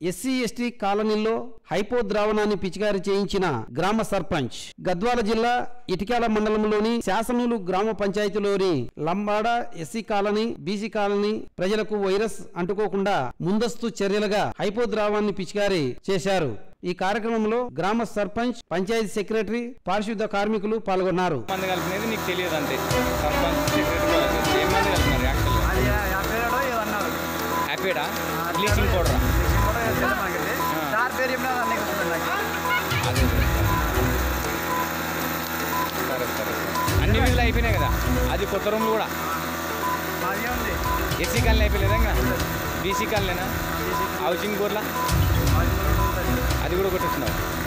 SC ST కాలనీల్లో hypo ద్రావణాన్ని పిచికారి చేయించిన గ్రామ సర్పంచ్ గద్వాల జిల్లా ఇటికాల మండలంలోని శాసనూలు గ్రామ పంచాయతీలోని Lambada SC colony BC colony ప్రజలకు వైరస్ అంటుకోకుండా ముందస్తు చర్యలుగా హైపో ద్రావాన్ని పిచికారి చేశారు ఈ కార్యక్రమంలో గ్రామ సర్పంచ్ పంచాయతీ సెక్రటరీ పారిశుద్ధ కార్మికులు పాల్గొన్నారు మంది కలిపినది నీకు తెలియదు అంతే సర్పంచ్ సెక్రటరీ వాళ్ళకి ఏం మంది కలిపినారు యాక్చువల్గా అది యాభై ఏడో ఏదో అన్నారు హ్యాపీడా బ్లీచింగ్ పౌడర్ బ్లీచింగ్ పౌడర్ ఏదో తెలియదు మనకి. సార్ పేరు చెప్పినా అన్నీ గుర్తుంది నాకు. అదే సరే సరే అన్ని వీళ్ళు అయిపోయినాయి కదా అది కొత్త రూమ్లు కూడా మాది ఉంది ఎస్సీ కాలనీ అయిపోలేదా ఇంకా బీసీ కాలనీనా హౌసింగ్ బోర్లా మాది కూడా ఉంటుంది. అది కూడా కొట్టిస్తున్నావు